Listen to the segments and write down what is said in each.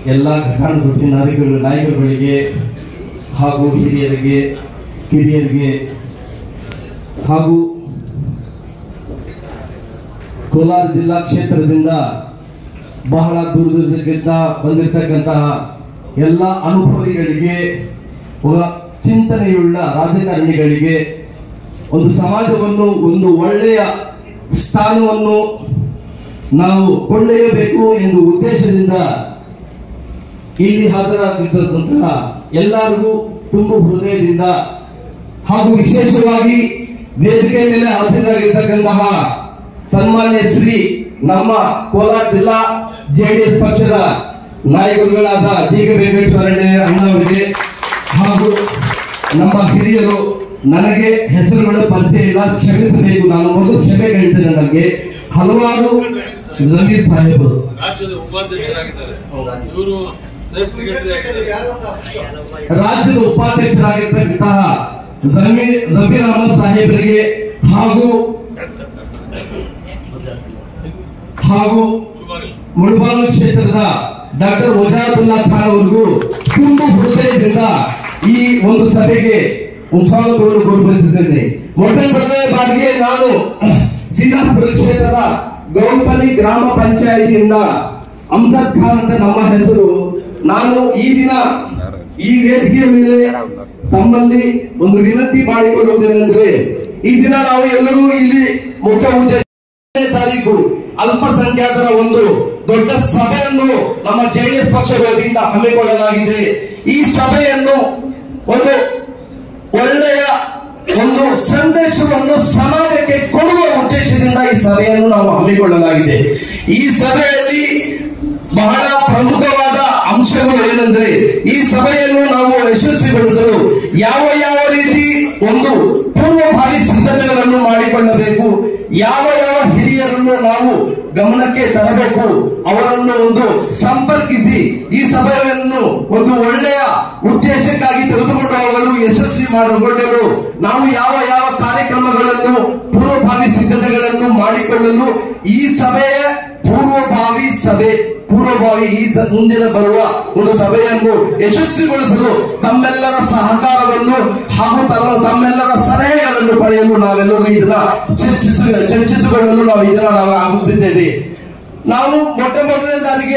ಎಲ್ಲ ಘಟಾನುಘಟಿ ನಾಯಕರು ನಾಯಕರುಗಳಿಗೆ ಹಾಗೂ ಹಿರಿಯರಿಗೆ ಕಿರಿಯರಿಗೆ ಹಾಗೂ ಕೋಲಾರ ಜಿಲ್ಲಾ ಕ್ಷೇತ್ರದಿಂದ ಬಹಳ ದೂರದರ್ಶಕ್ಕಿಂತ ಬಂದಿರತಕ್ಕಂತಹ ಎಲ್ಲ ಅನುಭವಿಗಳಿಗೆ ಒಬ್ಬ ಚಿಂತನೆಯುಳ್ಳ ರಾಜಕಾರಣಿಗಳಿಗೆ ಒಂದು ಸಮಾಜವನ್ನು ಒಂದು ಒಳ್ಳೆಯ ಸ್ಥಾನವನ್ನು ನಾವು ಕೊಂಡೊಯ್ಯಬೇಕು ಎಂದು ಉದ್ದೇಶದಿಂದ ಇಲ್ಲಿ ಹಾಜರಾಗಿರ್ತಕ್ಕಂತಹ ಎಲ್ಲರಿಗೂ ತುಂಬು ಹೃದಯದಿಂದ ಹಾಗೂ ವಿಶೇಷವಾಗಿ ವೇದಿಕೆ ಮೇಲೆ ಹಾಜರಾಗಿರ್ತಕ್ಕಂತಹ ಸನ್ಮಾನ್ಯ ಶ್ರೀ ನಮ್ಮ ಕೋಲಾರ ಜಿಲ್ಲಾ ಜೆಡಿಎಸ್ ಪಕ್ಷದ ನಾಯಕರುಗಳಾದ ಜಿ ಕೆ ವೆಂಕಟೇಶ್ವರಣ್ಣ ಅಣ್ಣವರಿಗೆ ಹಾಗೂ ನಮ್ಮ ಹಿರಿಯರು ನನಗೆ ಹೆಸರುಗಳ ಪರಿಚಯ ಇಲ್ಲ ಕ್ಷಮಿಸಬೇಕು ನಾನು ಮೊದಲು ಕ್ಷಮೆ ಕೇಳ್ತೇನೆ ನನಗೆ ಹಲವಾರು ಜಮೀರ್ ಸಾಹೇಬರು ರಾಜ್ಯದ ಉಪಾಧ್ಯಕ್ಷರಾಗಿದ್ದಾರೆ ಇವರು ಸೇಫ್ ಸೆಕ್ರೆಟರಿ ಆಗಿದ್ದಾರೆ ರಾಜ್ಯದ ಉಪಾಧ್ಯಕ್ಷರಾಗಿರ್ತಕ್ಕಂತಹ ಜಮೀರ್ ಜಮೀರ್ ಅಹಮದ್ ಸಾಹೇಬರಿಗೆ ಹಾಗೂ ಹಾಗೂ ಮುಳಬಾಗಿಲು ಕ್ಷೇತ್ರದ ಡಾಕ್ಟರ್ ವಜಾದುಲ್ಲಾ ಖಾನ್ ಅವರಿಗೂ ತುಂಬು ಹೃದಯದಿಂದ ಈ ಒಂದು ಸಭೆಗೆ ಸ್ವಾಗತವನ್ನು ಕೋರ್ಪಡಿಸುತ್ತೇನೆ ಮೊಟ್ಟ ಮೊದಲನೇ ಬಾರಿಗೆ ನಾನು ಸಿದ್ದಾಪುರ ಕ್ಷೇತ್ರದ ಗೌಂಪಲ್ಲಿ ಗ್ರಾಮ ಪಂಚಾಯಿತಿಯಿಂದ ಅಮ್ಜದ್ ಖಾನ್ ಅಂತ ನಮ್ಮ ಹೆಸರು ನಾನು ಈ ದಿನ ಈ ವೇದಿಕೆಯ ಮೇಲೆ ತಮ್ಮಲ್ಲಿ ಒಂದು ವಿನಂತಿ ಮಾಡಿಕೊಳ್ಳುವುದೇನೆಂದ್ರೆ ಈ ದಿನ ನಾವು ಎಲ್ಲರೂ ಇಲ್ಲಿ ಮುಖ್ಯ ಉದ್ದೇಶ ಹತ್ತನೇ ತಾರೀಕು ಅಲ್ಪಸಂಖ್ಯಾತರ ಒಂದು ದೊಡ್ಡ ಸಭೆಯನ್ನು ನಮ್ಮ ಜೆಡಿಎಸ್ ಪಕ್ಷದ ವತಿಯಿಂದ ಹಮ್ಮಿಕೊಳ್ಳಲಾಗಿದೆ ಈ ಸಭೆಯನ್ನು ಒಂದು ಒಳ್ಳೆಯ ಒಂದು ಸಂದೇಶವನ್ನು ಸಮಾಜಕ್ಕೆ ಕೊಡುವ ಉದ್ದೇಶದಿಂದ ಈ ಸಭೆಯನ್ನು ನಾವು ಹಮ್ಮಿಕೊಳ್ಳಲಾಗಿದೆ ಈ ಸಭೆಯಲ್ಲಿ ಬಹಳ ಪ್ರಮುಖವಾದ ಅಂಶಗಳು ಏನೆಂದ್ರೆ ಈ ಸಭೆಯನ್ನು ನಾವು ಯಶಸ್ವಿಗೊಳಿಸಲು ಯಾವ ಯಾವ ರೀತಿ ಒಂದು ಪೂರ್ವಭಾವಿ ಸಿದ್ಧತೆಗಳನ್ನು ಮಾಡಿಕೊಳ್ಳಬೇಕು ಯಾವ ಯಾವ ಹಿರಿಯರನ್ನು ನಾವು ಗಮನಕ್ಕೆ ತರಬೇಕು ಅವರನ್ನು ಒಂದು ಸಂಪರ್ಕಿಸಿ ಈ ಸಭೆಯನ್ನು ಒಂದು ಒಳ್ಳೆಯ ಉದ್ದೇಶಕ್ಕಾಗಿ ತೆಗೆದುಕೊಂಡು ಹೋಗಲು ಯಶಸ್ವಿ ಮಾಡಿಕೊಳ್ಳಲು ನಾವು ಯಾವ ಯಾವ ಕಾರ್ಯಕ್ರಮಗಳನ್ನು ಪೂರ್ವಭಾವಿ ಸಿದ್ಧತೆಗಳನ್ನು ಮಾಡಿಕೊಳ್ಳಲು ಈ ಸಭೆಯ ಪೂರ್ವಭಾವಿ ಸಭೆ ಪೂರ್ವಭಾವಿ ಈ ಸ- ಮುಂದಿನ ಬರುವ ಒಂದು ಸಭೆಯನ್ನು ಯಶಸ್ವಿಗೊಳಿಸಲು ತಮ್ಮೆಲ್ಲರ ಸಹಕಾರವನ್ನು ಹಾಗೂ ತಮ್ಮ- ತಮ್ಮೆಲ್ಲರ ಸಲಹೆಗಳನ್ನು ಪಡೆಯಲು ನಾವೆಲ್ಲರೂ ಇದನ್ನ ಚರ್ಚಿಸ ಚರ್ಚಿಸಿಕೊಳ್ಳಲು ನಾವು ಇದನ್ನ ನಾವು ಆಗಮಿಸಿದ್ದೇವೆ ನಾವು ಮೊಟ್ಟ ಮೊದಲನೇದಾರಿಗೆ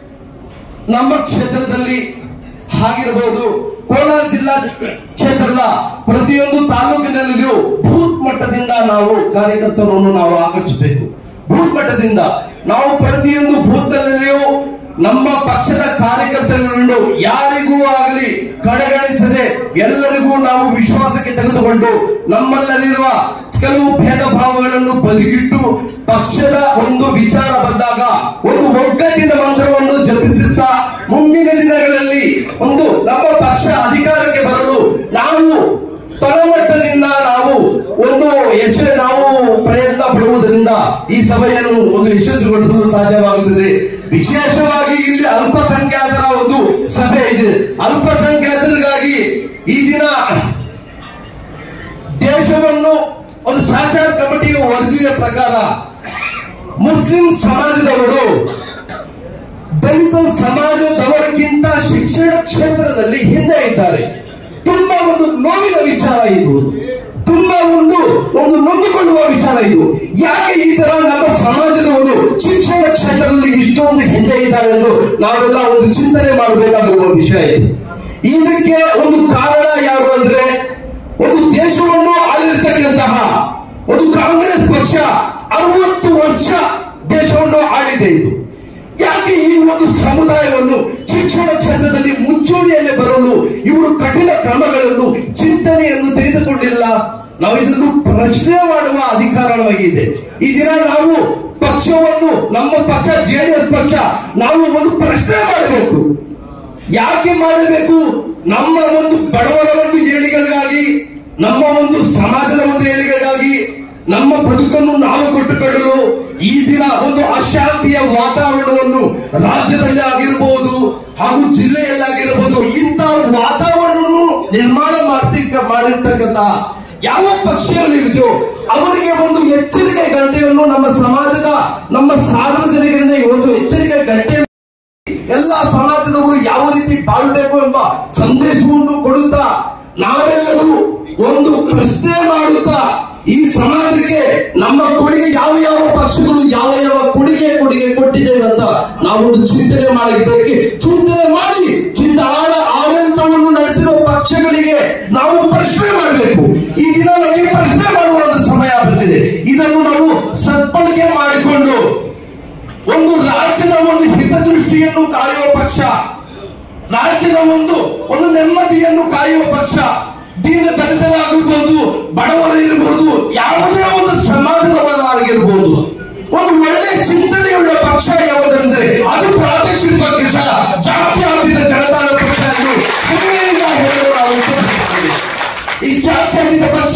ನಮ್ಮ ಕ್ಷೇತ್ರದಲ್ಲಿ ಆಗಿರಬಹುದು ಕೋಲಾರ ಜಿಲ್ಲಾ ಕ್ಷೇತ್ರದ ಪ್ರತಿಯೊಂದು ತಾಲೂಕಿನಲ್ಲಿಯೂ ಬೂತ್ ಮಟ್ಟದಿಂದ ನಾವು ಕಾರ್ಯಕರ್ತರನ್ನು ನಾವು ಆಕರ್ಷಿಸಬೇಕು ಬೂತ್ ಮಟ್ಟದಿಂದ ನಾವು ಪ್ರತಿಯೊಂದು ಬೂತ್ ನಲ್ಲಿಯೂ ನಮ್ಮ ಪಕ್ಷದ ಕಾರ್ಯಕರ್ತರನ್ನು ಯಾರಿಗೂ ಆಗಲಿ ಕಡೆಗಣಿಸದೆ ಎಲ್ಲರಿಗೂ ನಾವು ವಿಶ್ವಾಸಕ್ಕೆ ತೆಗೆದುಕೊಂಡು ನಮ್ಮಲ್ಲರಿರುವ ಕೆಲವು ಭೇದ ಭಾವಗಳನ್ನು ಬದಿಗಿಟ್ಟು ಪಕ್ಷದ ಒಂದು ವಿಚಾರ ಬಂದಾಗ ಒಂದು ಒಗ್ಗಟ್ಟಿನ ಮಂತ್ರವನ್ನು ಜಪಿಸುತ್ತಾ ಮುಂದಿನ ದಿನಗಳಲ್ಲಿ ಒಂದು ನಮ್ಮ ಪಕ್ಷ ಅಧಿಕಾರಕ್ಕೆ ಬರಲು ನಾವು ತಳಮಟ್ಟದಿಂದ ನಾವು ಒಂದು ಯಶ ನಾವು ಪ್ರಯತ್ನ ಪಡುವುದರಿಂದ ಈ ಸಭೆಯನ್ನು ಒಂದು ಯಶಸ್ವಿಗೊಳಿಸಲು ಸಾಧ್ಯವಾಗುತ್ತದೆ ವಿಶೇಷವಾಗಿ ಇಲ್ಲಿ ಅಲ್ಪಸಂಖ್ಯಾತರ ಒಂದು ಸಭೆ ಇದೆ ಅಲ್ಪಸಂಖ್ಯಾತರಿಗಾಗಿ ಈ ದಿನ ದೇಶವನ್ನು ಒಂದು ಸಹಚಾರ ಕಮಿಟಿಯ ವರದಿಯ ಪ್ರಕಾರ ಮುಸ್ಲಿಂ ಸಮಾಜದವರು ದಲಿತ ಸಮಾಜದವರಿಗಿಂತ ಶಿಕ್ಷಣ ಕ್ಷೇತ್ರದಲ್ಲಿ ಹಿಂದೆ ಇದ್ದಾರೆ ತುಂಬಾ ಒಂದು ನೋವಿನ ವಿಚಾರ ಇದು ತುಂಬಾ ಒಂದು ಒಂದು ನೊಂದುಕೊಳ್ಳುವ ವಿಚಾರ ಇದು ಯಾಕೆ ಈ ತರ ನಮ್ಮ ಸಮಾಜದವರು ಶಿಕ್ಷಣ ಕ್ಷೇತ್ರದಲ್ಲಿ ಇಷ್ಟೊಂದು ಹಿಂದೆ ಇದ್ದಾರೆ ಎಂದು ನಾವೆಲ್ಲ ಒಂದು ಚಿಂತನೆ ಮಾಡಬೇಕಾಗಿರುವ ವಿಷಯ ಇದು ಇದಕ್ಕೆ ಒಂದು ಕಾರಣ ಯಾರು ಅಂದ್ರೆ ಒಂದು ದೇಶವನ್ನು ಆಳಿರ್ತಕ್ಕಂತಹ ಒಂದು ಕಾಂಗ್ರೆಸ್ ಪಕ್ಷ ಅರವತ್ತು ವರ್ಷ ದೇಶವನ್ನು ಆಳಿದೆ ಇದು ಯಾಕೆ ಈ ಒಂದು ಸಮುದಾಯವನ್ನು ಶಿಕ್ಷಣ ಕ್ಷೇತ್ರದಲ್ಲಿ ಮುಂಚೂಣಿಯಲ್ಲಿ ಬರಲು ಇವರು ಕಠಿಣ ಕ್ರಮಗಳನ್ನು ಚಿಂತನೆಯನ್ನು ತೆಗೆದುಕೊಂಡಿಲ್ಲ ನಾವು ಇದನ್ನು ಪ್ರಶ್ನೆ ಮಾಡುವ ಅಧಿಕಾರವಾಗಿದೆ ಈ ದಿನ ನಾವು ಪಕ್ಷವನ್ನು ನಮ್ಮ ಪಕ್ಷ ಜೆಡಿಎಸ್ ಪಕ್ಷ ನಾವು ಒಂದು ಪ್ರಶ್ನೆ ಮಾಡಬೇಕು ಯಾಕೆ ಮಾಡಬೇಕು ನಮ್ಮ ಒಂದು ಬಡವರ ಒಂದು ಏಳಿಗೆಗಾಗಿ ನಮ್ಮ ಒಂದು ಸಮಾಜದ ಒಂದು ಏಳಿಗೆಗಾಗಿ ನಮ್ಮ ಬದುಕನ್ನು ನಾವು ಕೊಟ್ಟುಕೊಳ್ಳಲು ಈ ದಿನ ಒಂದು ಅಶಾಂತಿಯ ವಾತಾವರಣವನ್ನು ರಾಜ್ಯದಲ್ಲಿ ಆಗಿರಬಹುದು ಹಾಗೂ ಜಿಲ್ಲೆಯಲ್ಲಾಗಿರಬಹುದು ಇಂತಹ ವಾತಾವರಣವನ್ನು ನಿರ್ಮಾಣ ಮಾಡ್ತಿಕ್ಕ ಮಾಡಿರ್ತಕ್ಕಂತ ಯಾವ ಪಕ್ಷಗಳಿದೆಯೋ ಅವರಿಗೆ ಒಂದು ಎಚ್ಚರಿಕೆ ಗಂಟೆಯನ್ನು ನಮ್ಮ ಸಮಾಜದ ನಮ್ಮ ಸಾರ್ವಜನಿಕರಿಂದ ಈ ಒಂದು ಎಚ್ಚರಿಕೆ ಗಂಟೆ ಎಲ್ಲ ಸಮಾಜದವರು ಯಾವ ರೀತಿ ಬಾಳಬೇಕು ಎಂಬ ಸಂದೇಶವನ್ನು ಕೊಡುತ್ತಾ ನಾವೆಲ್ಲರೂ ಒಂದು ಪ್ರಶ್ನೆ ಮಾಡುತ್ತಾ ಈ ಸಮಾಜಕ್ಕೆ ನಮ್ಮ ಕೊಡುಗೆ ಯಾವ ಯಾವ ಪಕ್ಷಗಳು ಯಾವ ಯಾವ ಕೊಡುಗೆ ಕೊಡುಗೆ ಕೊಟ್ಟಿದ್ದೇವೆ ಅಂತ ನಾವೊಂದು ಚಿಂತನೆ ಮಾಡಬೇಕು ಚಿಂತನೆ ಮಾಡಿ ಚಿಂತ ಆಡ ಆಡಳಿತವನ್ನು ನಡೆಸಿರುವ ಪಕ್ಷಗಳಿಗೆ ನಾವು ಪ್ರಶ್ನೆ ಮಾಡಬೇಕು ಈ ದಿನ ನಮಗೆ ಪ್ರಶ್ನೆ ಮಾಡುವ ಒಂದು ಸಮಯ ಬಂದಿದೆ ಇದನ್ನು ನಾವು ಸದ್ಬಳಕೆ ಮಾಡಿಕೊಂಡು ಒಂದು ರಾಜ್ಯದ ಒಂದು ಹಿತದೃಷ್ಟಿಯನ್ನು ಕಾಯುವ ಪಕ್ಷ ರಾಜ್ಯದ ಒಂದು ಒಂದು ನೆಮ್ಮದಿಯನ್ನು ಕಾಯುವ ಪಕ್ಷ ದೀನ ದಲಿತರಾಗಿರ್ಬೋದು ಬಡವರು ಇರಬಹುದು ಯಾವುದೇ ಒಂದು ಸಮಾಜದವರಾಗಿರ್ಬೋದು ಒಂದು ಒಳ್ಳೆ ಚಿಂತನೆಯುಳ್ಳ ಪಕ್ಷ ಯಾವುದಂದ್ರೆ ಅದು ಪ್ರಾದೇಶಿಕ ಪಕ್ಷ ಜಾತ್ಯತೀತ ಜನತಾದ ಪಕ್ಷ ಎಂದು ಹೆಮ್ಮೆಯಿಂದ ಹೇಳಲು ನಾವು ಇಷ್ಟಪಡುತ್ತೇವೆ. ಈ ಜಾತ್ಯತೀತ ಪಕ್ಷ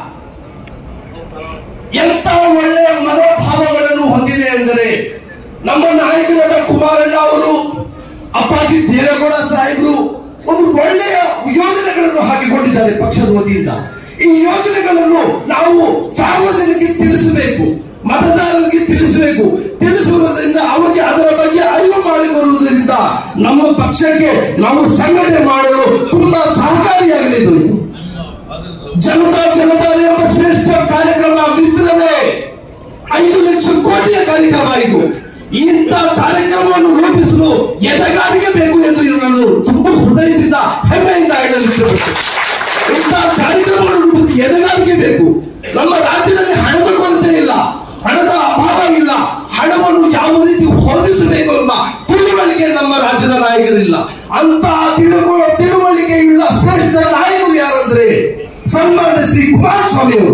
ಎಂತ ಒಳ್ಳೆಯ ಮನೋಭಾವಗಳನ್ನು ಹೊಂದಿದೆ ಎಂದರೆ ನಮ್ಮ ನಾಯಕರಾದ ಕುಮಾರಣ್ಣ ಅವರು ಅಪ್ಪಾಜಿ ದೇವೇಗೌಡ ಸಾಹೇಬರು ಒಂದು ಒಳ್ಳೆಯ ಯೋಜನೆಗಳನ್ನು ಹಾಕಿಕೊಂಡಿದ್ದಾರೆ ಪಕ್ಷದ ವತಿಯಿಂದ ಈ ಯೋಜನೆಗಳನ್ನು ನಾವು ಸಾರ್ವಜನಿಕರಿಗೆ ತಿಳಿಸಬೇಕು ಮತದಾರರಿಗೆ ತಿಳಿಸಬೇಕು ತಿಳಿಸುವುದರಿಂದ ಅವರಿಗೆ ಅದರ ಬಗ್ಗೆ ಅರಿವು ಮಾಡಿಕೊಡುವುದರಿಂದ ನಮ್ಮ ಪಕ್ಷಕ್ಕೆ ನಾವು ಸಂಘಟನೆ ಮಾಡಲು ತುಂಬಾ ಸಹಕಾರಿಯಾಗಲಿದ್ದು ಜನತಾ ಜನತಾ ಎಂಬ ಶ್ರೇಷ್ಠ ಕಾರ್ಯಕ್ರಮ ಬಿದ್ದರೆ ಐದು ಲಕ್ಷ ಕೋಟಿಯ ಕಾರ್ಯಕ್ರಮ ಇದು ಇಂಥ ಕಾರ್ಯಕ್ರಮವನ್ನು ರೂಪಿಸಲು ಎದೆಗಾರಿಗೆ ಬೇಕು ಎಂದು ನಾನು ತುಂಬಾ ಹೃದಯದಿಂದ ಹೆಮ್ಮೆಯಿಂದ ಹೇಳಲು ಇಷ್ಟಪಡ್ತೇನೆ ಇಂಥ ಕಾರ್ಯಕ್ರಮವನ್ನು ರೂಪಿಸಿ ಎದೆಗಾರಿಗೆ ಬೇಕು ನಮ್ಮ ರಾಜ್ಯದಲ್ಲಿ ಹಣದ ಕೊರತೆ ಇಲ್ಲ ಹಣದ ಅಭಾವ ಇಲ್ಲ ಹಣವನ್ನು ಯಾವ ರೀತಿ ಹೊಂದಿಸಬೇಕು ಎಂಬ ತಿಳುವಳಿಕೆ ನಮ್ಮ ರಾಜ್ಯದ ನಾಯಕರಿಲ್ಲ ಅಂತಹ ತಿಳುವ ತಿಳುವಳಿಕೆಯುಳ್ಳ ಶ್ರೇಷ್ಠ ನಾಯಕರು ಯಾರಂದ್ರೆ ಸನ್ಮಾನ್ಯ ಶ್ರೀ ಕುಮಾರಸ್ವಾಮಿ ಅವರು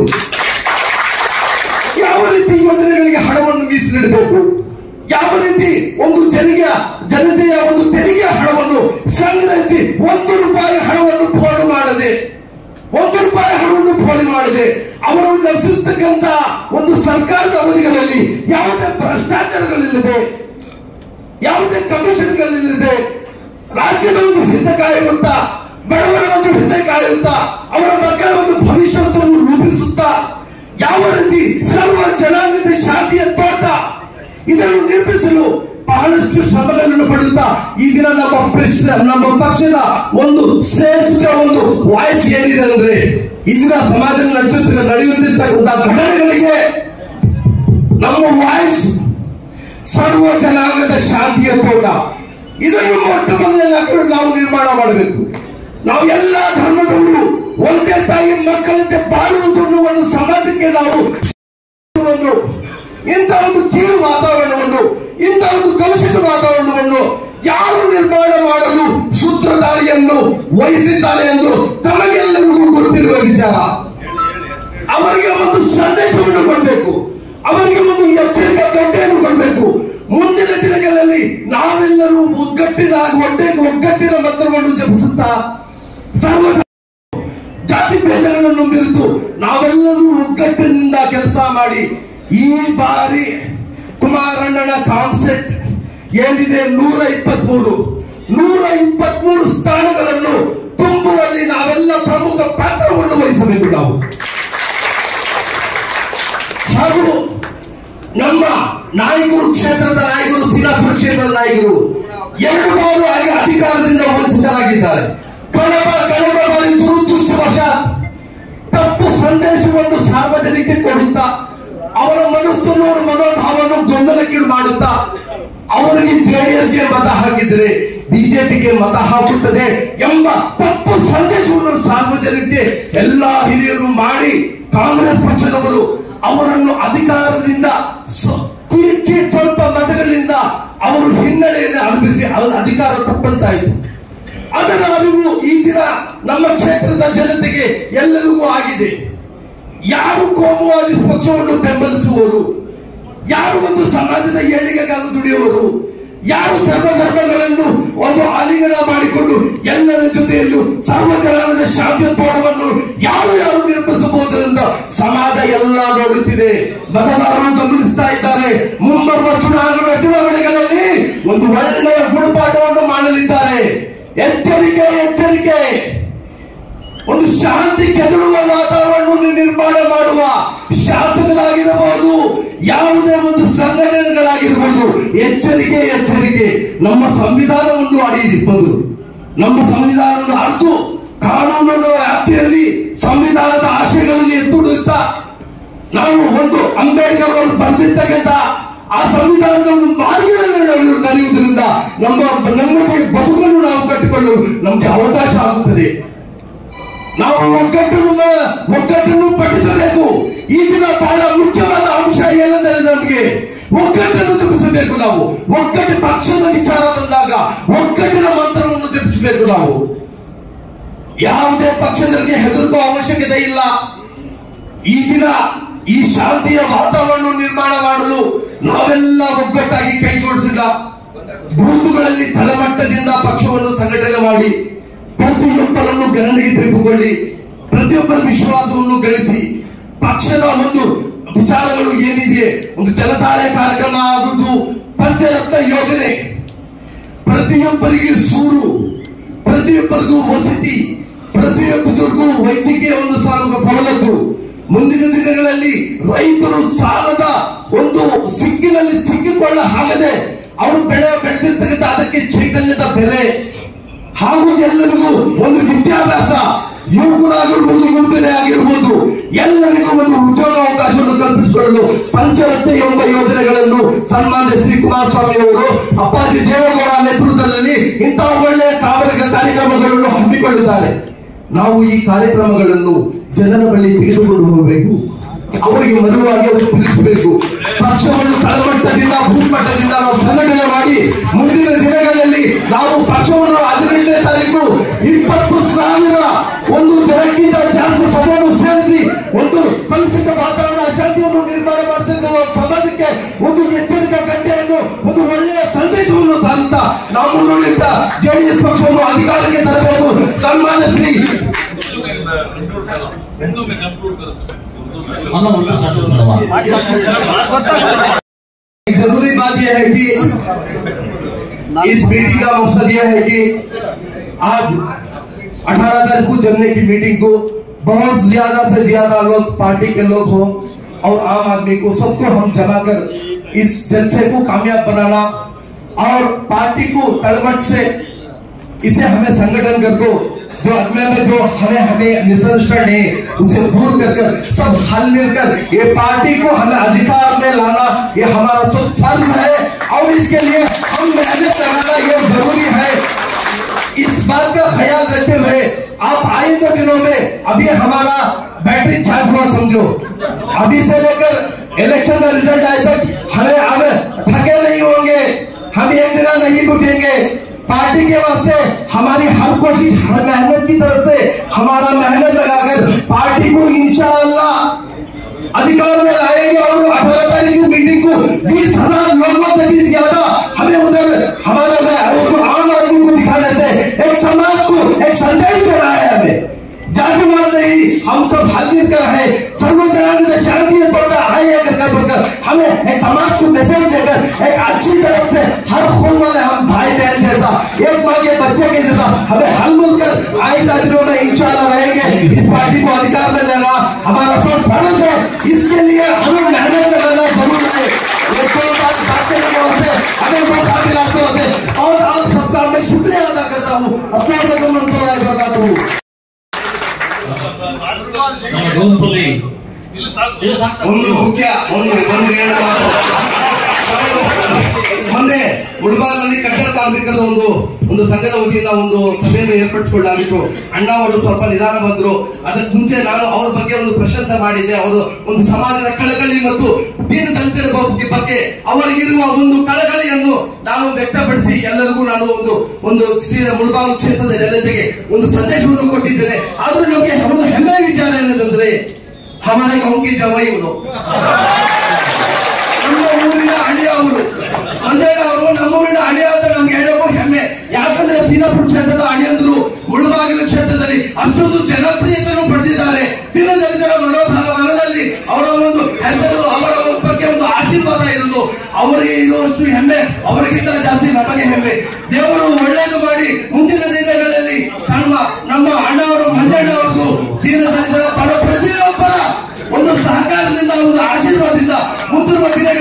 ಯಾವ ರೀತಿ ಯೋಜನೆಗಳಿಗೆ ಹಣವನ್ನು ಮೀಸಲಿಡಬೇಕು ಯಾವ ರೀತಿ ಒಂದು ತೆರಿಗೆ ಜನತೆಯ ಒಂದು ತೆರಿಗೆಯ ಹಣವನ್ನು ಸಂಗ್ರಹಿಸಿ ಒಂದು ರೂಪಾಯಿ ಹಣವನ್ನು ಪೋಲು ಮಾಡದೆ ಒಂದು ರೂಪಾಯಿ ಹಣವನ್ನು ಪೋಲಿ ಮಾಡದೆ ಅವರು ನಡೆಸಿರ್ತಕ್ಕಂತ ಒಂದು ಸರ್ಕಾರದ ಅವಧಿಗಳಲ್ಲಿ ಯಾವುದೇ ಭ್ರಷ್ಟಾಚಾರಗಳಿಲ್ಲದೆ ಯಾವುದೇ ಕಮಿಷನ್ಗಳಿಲ್ಲದೆ ರಾಜ್ಯದ ಒಂದು ಹಿತ ಕಾಯುತ್ತಾ ಬಡವರ ಒಂದು ಹಿತ ಕಾಯುತ್ತಾ ಅವರ ಮಕ್ಕಳ ಒಂದು ಭವಿಷ್ಯವನ್ನು ರೂಪಿಸುತ್ತಾ ಯಾವ ರೀತಿ ಸರ್ವ ಜನಾಂಗದ ಶಾಂತಿಯ ತೋಟ ಇದನ್ನು ನಿರ್ಮಿಸಲು ಬಹಳಷ್ಟು ಶ್ರಮಗಳನ್ನು ಪಡುತ್ತಾ ಈ ದಿನ ನಮ್ಮ ಪಕ್ಷ ನಮ್ಮ ಪಕ್ಷದ ಒಂದು ಶ್ರೇಷ್ಠ ಒಂದು ವಾಯ್ಸ್ ಏನಿದೆ ಅಂದ್ರೆ ಈ ದಿನ ಸಮಾಜದಲ್ಲಿ ನಡೆಸುತ್ತ ನಡೆಯುತ್ತಿರ್ತಕ್ಕಂಥ ಘಟನೆಗಳಿಗೆ ನಮ್ಮ ವಾಯ್ಸ್ ಸರ್ವ ಜನಾಂಗದ ಶಾಂತಿಯ ತೋಟ ಇದನ್ನು ಮೊಟ್ಟ ಮೊದಲನೇ ನಾವು ನಿರ್ಮಾಣ ಮಾಡಬೇಕು ನಾವು ಎಲ್ಲ ಧರ್ಮದವರು ಒಂದೇ ತಾಯಿ ಮಕ್ಕಳಂತೆ ಬಾಳುವುದು ಒಂದು ಸಮಾಜಕ್ಕೆ ನಾವು ಒಂದು ಇಂಥ ಒಂದು ಕೀಳು ವಾತಾವರಣವನ್ನು ಇಂಥ ಒಂದು ಕಲುಷಿತ ವಾತಾವರಣವನ್ನು ಯಾರು ನಿರ್ಮಾಣ ಮಾಡಲು ಸೂತ್ರಧಾರಿಯನ್ನು ವಹಿಸಿದ್ದಾರೆ ಎಂದು ತಮಗೆಲ್ಲರಿಗೂ ಗೊತ್ತಿರುವ ವಿಚಾರ ಅವರಿಗೆ ಒಂದು ಸಂದೇಶವನ್ನು ಕೊಡಬೇಕು ಅವರಿಗೆ ಒಂದು ಎಚ್ಚರಿಕೆ ಗಂಟೆಯನ್ನು ಕೊಡಬೇಕು ಮುಂದಿನ ದಿನಗಳಲ್ಲಿ ನಾವೆಲ್ಲರೂ ಒಗ್ಗಟ್ಟಿನ ಒಟ್ಟೆ ಒಗ್ಗಟ್ಟಿನ ಮಂತ್ರವನ್ನು ಜಪಿಸುತ್ತಾ ಸರ್ವ ಜಾತಿ ಭೇದಗಳನ್ನು ಮರೆತು ನಾವೆಲ್ಲರೂ ಒಗ್ಗಟ್ಟಿನಿಂದ ಕೆಲಸ ಮಾಡಿ ಈ ಬಾರಿ ಕುಮಾರಣ್ಣನ ಕಾನ್ಸೆಪ್ಟ್ ಏನಿದೆ ನೂರ ಇಪ್ಪತ್ಮೂರು ನೂರ ಇಪ್ಪತ್ಮೂರು ಸ್ಥಾನಗಳನ್ನು ತುಂಬುವಲ್ಲಿ ನಾವೆಲ್ಲ ಪ್ರಮುಖ ಪಾತ್ರವನ್ನು ವಹಿಸಬೇಕು ನಾವು ಹಾಗೂ ನಮ್ಮ ನಾಯಕರು ಕ್ಷೇತ್ರದ ನಾಯಕರು ಶ್ರೀರಾಮಪುರ ಕ್ಷೇತ್ರದ ನಾಯಕರು ಎರಡು ಬಾರಿ ಆಗಿ ಅಧಿಕಾರದಿಂದ ವಂಚಿತರಾಗಿದ್ದಾರೆ ಕಳೆದ ಕಳೆದ ಬಾರಿ ದುರದೃಷ್ಟವಶಾತ್ ತಪ್ಪು ಸಂದೇಶವನ್ನು ಸಾರ್ವಜನಿಕರಿಗೆ ಕೊಡುತ್ತಾ ಅವರ ಮನಸ್ಸನ್ನು ಅವರ ಮನೋಭಾವವನ್ನು ಗೊಂದಲಕ್ಕೀಡು ಮಾಡುತ್ತಾ ಅವರಿಗೆ ಜೆಡಿಎಸ್ಗೆ ಮತ ಹಾಕಿದ್ರೆ ಬಿಜೆಪಿಗೆ ಮತ ಹಾಕುತ್ತದೆ ಎಂಬ ತಪ್ಪು ಸಂದೇಶವನ್ನು ಸಾರ್ವಜನಿಕರಿಗೆ ಎಲ್ಲಾ ಹಿರಿಯರು ಮಾಡಿ ಕಾಂಗ್ರೆಸ್ ಪಕ್ಷದವರು ಅವರನ್ನು ಅಧಿಕಾರದಿಂದ ಸ್ವ- ಕಿ- ಕಿ- ಸ್ವಲ್ಪ ಮತಗಳಿಂದ ಅವರು ಹಿನ್ನಡೆಯನ್ನು ಅನುಭವಿಸಿ ಅದು ಅಧಿಕಾರ ತಪ್ಪಂತಾಯಿತು ಅದರ ಅರಿವು ಈ ದಿನ ನಮ್ಮ ಕ್ಷೇತ್ರದ ಜನತೆಗೆ ಎಲ್ಲರಿಗೂ ಆಗಿದೆ ಯಾರು ಕೋಮುವಾದಿ ಪಕ್ಷವನ್ನು ಬೆಂಬಲಿಸುವವರು ಯಾರು ಒಂದು ಸಮಾಜದ ಏಳಿಗೆಗಾಗಿ ದುಡಿಯುವವರು ಯಾರು ಸರ್ವಧರ್ಮಗಳನ್ನು ಒಂದು ಆಲಿಂಗನ ಮಾಡಿಕೊಂಡು ಎಲ್ಲರ ಜೊತೆಯಲ್ಲೂ ಸರ್ವಜನಾಂಗದ ಶಾಂತಿಯ ತೋಟವನ್ನು ಯಾರು ಯಾರು ನಿರ್ಮಿಸಬಹುದು ಎಂದು ಸಮಾಜ ಎಲ್ಲ ನೋಡುತ್ತಿದೆ ಮತದಾರರು ಗಮನಿಸ್ತಾ ಇದ್ದಾರೆ ಮುಂಬರುವ ಚುನಾವಣೆ ಚುನಾವಣೆಗಳಲ್ಲಿ ಒಂದು ಒಳ್ಳೆಯ ಗುಣಪಾಠವನ್ನು ಮಾಡಲಿದ್ದಾರೆ ಎಚ್ಚರಿಕೆ ಎಚ್ಚರಿಕೆ ಒಂದು ಶಾಂತಿ ಕೆದಳುವ ವಾತಾವರಣವನ್ನು ನಿರ್ಮಾಣ ಮಾಡುವ ಶಾಸಕರಾಗಿರಬಹುದು ಯಾವುದೇ ಒಂದು ಸಂಘಟನೆಗಳಾಗಿರ್ಬೋದು ಎಚ್ಚರಿಕೆ ಎಚ್ಚರಿಕೆ ನಮ್ಮ ಸಂವಿಧಾನವನ್ನು ಅಡಿ ಬಂದು ನಮ್ಮ ಸಂವಿಧಾನವನ್ನು ಅರ್ತು ಕಾನೂನಿನ ವ್ಯಾಪ್ತಿಯಲ್ಲಿ ಸಂವಿಧಾನದ ಆಶಯಗಳನ್ನು ಎತ್ತುಡುತ್ತಾ ನಾವು ಒಂದು ಅಂಬೇಡ್ಕರ್ ಅವರು ಬರೆದಿರ್ತಕ್ಕಂಥ ಆ ಸಂವಿಧಾನದ ಒಂದು ಮಾರ್ಗದಲ್ಲಿ ನಡೆಯು- ನಡೆಯುವುದರಿಂದ ನಮ್ಮ ನಮ್ಮೊಟ್ಟಿಗೆ ಬದುಕನ್ನು ನಾವು ಕಟ್ಟಿಕೊಳ್ಳಲು ನಮಗೆ ಅವಕಾಶ ಆಗುತ್ತದೆ ನಾವು ಒಗ್ಗಟ್ಟನ್ನು ಒಗ್ಗಟ್ಟನ್ನು ಪಠಿಸಬೇಕು ಈ ದಿನ ಬಹಳ ಮುಖ್ಯವಾದ ಅಂಶ ಏನೆಂದರೆ ನಮಗೆ ಒಗ್ಗಟ್ಟನ್ನು ಜಪಿಸಬೇಕು ನಾವು ಒಗ್ಗಟ್ಟು ಪಕ್ಷದ ವಿಚಾರ ಬಂದಾಗ ಒಗ್ಗಟ್ಟಿನ ಮಂತ್ರವನ್ನು ಜಪಿಸಬೇಕು ನಾವು ಯಾವುದೇ ಪಕ್ಷದವರಿಗೆ ಹೆದರುಕೋ ಅವಶ್ಯಕತೆ ಇಲ್ಲ ಈ ದಿನ ಈ ಶಾಂತಿಯ ವಾತಾವರಣ ನಿರ್ಮಾಣ ಮಾಡಲು ನಾವೆಲ್ಲ ಒಗ್ಗಟ್ಟಾಗಿ ಕೈಗೂಡಿಸಿದ ಬೂತುಗಳಲ್ಲಿ ತಳಮಟ್ಟದಿಂದ ಪಕ್ಷವನ್ನು ಸಂಘಟನೆ ಮಾಡಿ ಪ್ರತಿಯೊಬ್ಬರನ್ನು ಗಣನೆಗೆ ತೆಗೆದುಕೊಳ್ಳಿ ಪ್ರತಿಯೊಬ್ಬರ ವಿಶ್ವಾಸವನ್ನು ಗಳಿಸಿ ಪಕ್ಷದ ಒಂದು ವಿಚಾರಗಳು ಏನಿದೆ ಒಂದು ಜಲಧಾರೆ ಕಾರ್ಯಕ್ರಮ ಆಗುವುದು ಪಂಚರತ್ನ ಯೋಜನೆ ಪ್ರತಿಯೊಬ್ಬರಿಗೆ ಸೂರು ಪ್ರತಿಯೊಬ್ಬರಿಗೂ ವಸತಿ ಪ್ರತಿಯೊಬ್ಬರಿಗೂ ವೈದ್ಯಕೀಯ ಒಂದು ಸೌಲ- ಸವಲತ್ತು ಮುಂದಿನ ದಿನಗಳಲ್ಲಿ ರೈತರು ಸಾಲದ ಒಂದು ಸಿಕ್ಕಿನಲ್ಲಿ ಸಿಕ್ಕಿಕೊಳ್ಳ ಆಗದೆ ಅವರು ಬೆಳೆ ಬೆಳೆದಿರ್ತಕ್ಕಂಥ ಅದಕ್ಕೆ ಚೈತನ್ಯದ ಬೆಲೆ ಹಾಗೂ ಎಲ್ಲರಿಗೂ ಒಂದು ವಿದ್ಯಾಭ್ಯಾಸ ಯುವಕರಾಗಿರ್ಬೋದು ಯುವಕರೇ ಆಗಿರ್ಬೋದು ಎಲ್ಲರಿಗೂ ಒಂದು ಉದ್ಯೋಗ ಅವಕಾಶವನ್ನು ಕಲ್ಪಿಸಿಕೊಳ್ಳಲು ಪಂಚರತ್ನ ಎಂಬ ಯೋಜನೆಗಳನ್ನು ಸನ್ಮಾನ್ಯ ಶ್ರೀ ಕುಮಾರಸ್ವಾಮಿ ಅವರು ಅಪ್ಪಾಜಿ ದೇವೇಗೌಡ ನೇತೃತ್ವದಲ್ಲಿ ಇಂತಹ ಒಳ್ಳೆಯ ಕಾರ್ಯ ಕಾರ್ಯಕ್ರಮಗಳನ್ನು ಹಮ್ಮಿಕೊಂಡಿದ್ದಾರೆ ನಾವು ಈ ಕಾರ್ಯಕ್ರಮಗಳನ್ನು ಜನರ ಬಳಿ ತೆಗೆದುಕೊಂಡು ಹೋಗಬೇಕು ಅವರಿಗೆ ಮರುವಾಗಿ ಅವರು ತಿಳಿಸಬೇಕು ಪಕ್ಷವನ್ನು ತಳಮಟ್ಟದಿಂದ ಭೂಮಟ್ಟದಿಂದ ನಾವು ಸಂಘಟನೆ ಮಾಡಿ ಮುಂದಿನ ದಿನಗಳಲ್ಲಿ ನಾವು ಪಕ್ಷವನ್ನು ಹದಿನೆಂಟನೇ ತಾರೀಕು ಇಪ್ಪತ್ತು ಸಾವಿರ ಒಂದು ಜನಕ್ಕಿಂತ ಜಾಸ್ತಿ ಸಭೆಯನ್ನು ಸೇರಿಸಿ ಒಂದು ಕಲುಷಿತ ವಾತಾವರಣ ಅಶಾಂತಿಯನ್ನು ನಿರ್ಮಾಣ ಮಾಡ್ತಿದ್ದ ಸಮಾಜಕ್ಕೆ ಒಂದು ಎಚ್ಚರಿಕಾ ಗಂಟೆಯನ್ನು ಒಂದು ಒಳ್ಳೆಯ ಸಂದೇಶವನ್ನು ಸಾರುತ್ತಾ ನಾವು ಮುನ್ನಡೆಯುತ್ತಾ ಜೆಡಿಎಸ್ ಪಕ್ಷವನ್ನು ಅಧಿಕಾರಕ್ಕೆ ತರಬೇಕು ಸನ್ಮಾನ್ಯ ಶ್ರೀ कंक्लूड करो हिंदू में कंक्लूड करो ನಮ್ಮ ಉರ್ದು ಶಾಸನ जरूरी बात यह है कि इस मीटिंग का मकसद यह है कि आज 18 तारीख को जमने की मीटिंग को बहुत ज्यादा से ज्यादा लोग पार्टी के लोग हो और आम आदमी को सबको हम जमा कर इस जलसे को कामयाब बनाना और पार्टी को तड़मट से इसे हमें संगठन कर को जो अदमे में जो हमें हमें मिसअंडरस्टैंड है उसे दूर कर कर सब हल मिलकर ये पार्टी को हमें अधिकार में लाना ये हमारा सब फर्ज है और इसके लिए हम मेहनत लगाना ये जरूरी है इस बात का ख्याल रखते हुए आप आइंदा दिनों में अभी हमारा बैटरी चार्ज हुआ समझो अभी से लेकर इलेक्शन का रिजल्ट आए तक हमें हमें थके नहीं होंगे हम एक जगह नहीं टूटेंगे पार्टी के वास्ते हमारी हर कोशिश हर मेहनत की तरफ से हमारा मेहनत लगाकर पार्टी को इंशाअल्लाह अधिकार में लाएंगे और अठारह तारीख की मीटिंग को बीस हजार लोगों से भी ज्यादा हमें उधर हमारे जो आम आदमी को दिखाने से एक समाज को एक संदेश देना है हमें जातिवाद नहीं हम सब हल मिलकर है सर्वजनांग शांति तोड़ा है ये करके बोलकर हमें एक समाज को मैसेज देकर एक अच्छी तरफ से हर खून वाले हम भाई बहन जैसा एक माँ के बच्चे के जैसा हमें हल मिलकर आइंदा दिनों में इंशाल्लाह रहेंगे इस पार्टी को अधिकार में लेना हमारा सब फर्ज है इसके लिए हमें मेहनत करना जरूर है ये दो बात बात करने के वास्ते हमें मौका मिला के वास्ते और आप सबका मैं शुक्रिया अदा करता हूँ अस्सलाम वालेकुम warahmatullahi wabarakatuh ನಮ್ಮ ಗೋಂಪಲ್ಲಿ ಇಲ್ಲಿ ಸಾಕು ಇದು ಸಾಕು ಸಾಕು. ಒಂದು ಮುಖ್ಯ ಒಂದು ಒಂದು ಎರಡು ಮಾತು ಮೊನ್ನೆ ಮುಳಬಾಗಿಲಲ್ಲಿ ಕಟ್ಟಡ ಕಾರ್ಮಿಕರ ಒಂದು ಒಂದು ಸಂಘದ ವತಿಯಿಂದ ಒಂದು ಸಭೆಯನ್ನು ಏರ್ಪಡಿಸಿಕೊಳ್ಳಲಾಗಿತ್ತು ಅಣ್ಣ ಅವರು ಸ್ವಲ್ಪ ನಿಧಾನ ಬಂದ್ರು ಅದಕ್ಕೆ ಮುಂಚೆ ನಾನು ಅವ್ರ ಬಗ್ಗೆ ಒಂದು ಪ್ರಶಂಸೆ ಮಾಡಿದ್ದೆ ಅವರು ಒಂದು ಸಮಾಜದ ಕಳಕಳಿ ಮತ್ತು ದೀನ ದಲಿತರ ಬಗ್ಗೆ- ಬಗ್ಗೆ ಅವರಿಗಿರುವ ಒಂದು ಕಳಕಳಿಯನ್ನು ನಾನು ವ್ಯಕ್ತಪಡಿಸಿ ಎಲ್ಲರಿಗೂ ನಾನು ಒಂದು ಒಂದು ಶ್ರೀ ಮುಳಬಾಗಿಲು ಕ್ಷೇತ್ರದ ಜನತೆಗೆ ಒಂದು ಸಂದೇಶವನ್ನು ಕೊಟ್ಟಿದ್ದೇನೆ ಆದ್ರೂ ನಮಗೆ ಒಂದು ಹೆಮ್ಮೆಯ ವಿಚಾರ ಏನಂದ್ರೆ ಹಮಾರೆ ಗಾಂವ್ ಕೆ ಜವಾಯಿ ಅವರು ನಮ್ಮ ಊರಿನ ಅಳಿಯ ಅವರು ಮಂಜಣ್ಣ ಅವರು ನಮ್ಮ ಊರಿನ ಅಳಿಯ ಅಂತ ನಮ್ಗೆ ಹೇಳೋಕು ಹೆಮ್ಮೆ ಯಾಕಂದ್ರೆ ಸೀನಾಪುರ ಕ್ಷೇತ್ರದ ಅಳಿಯಂದ್ರು ಮುಳುಬಾಗಿಲು ಕ್ಷೇತ್ರದಲ್ಲಿ ಅಷ್ಟೊಂದು ಜನಪ್ರಿಯತೆಯನ್ನು ಪಡೆದಿದ್ದಾರೆ ದಿನದಲ್ಲಿದ್ದರ ಮನೋಭಾವ ಮನದಲ್ಲಿ ಅವರ ಒಂದು ಹೆಸರು ಅವರ ಒಂದು ಬಗ್ಗೆ ಒಂದು ಆಶೀರ್ವಾದ ಇರುವುದು ಅವರಿಗೆ ಇರುವಷ್ಟು ಹೆಮ್ಮೆ ಅವರಿಗಿಂತ ಜಾಸ್ತಿ ನಮಗೆ ಹೆಮ್ಮೆ ದೇವರು ಒಳ್ಳೆಯದು ಮಾಡಿ ಮುಂದಿನ ದಿನಗಳಲ್ಲಿ ಸಣ್ಣ ನಮ್ಮ ಅಣ್ಣವರು ಮಂಜಣ್ಣ ಅವ್ರಿಗೂ ದೀನದಲ್ಲಿದ್ದರ ಬಡ ಪ್ರತಿಯೊಬ್ಬರ ಒಂದು ಸಹಕಾರದಿಂದ ಒಂದು ಆಶೀರ್ವಾದದಿಂದ ಮುಂದಿರುವ ದಿನ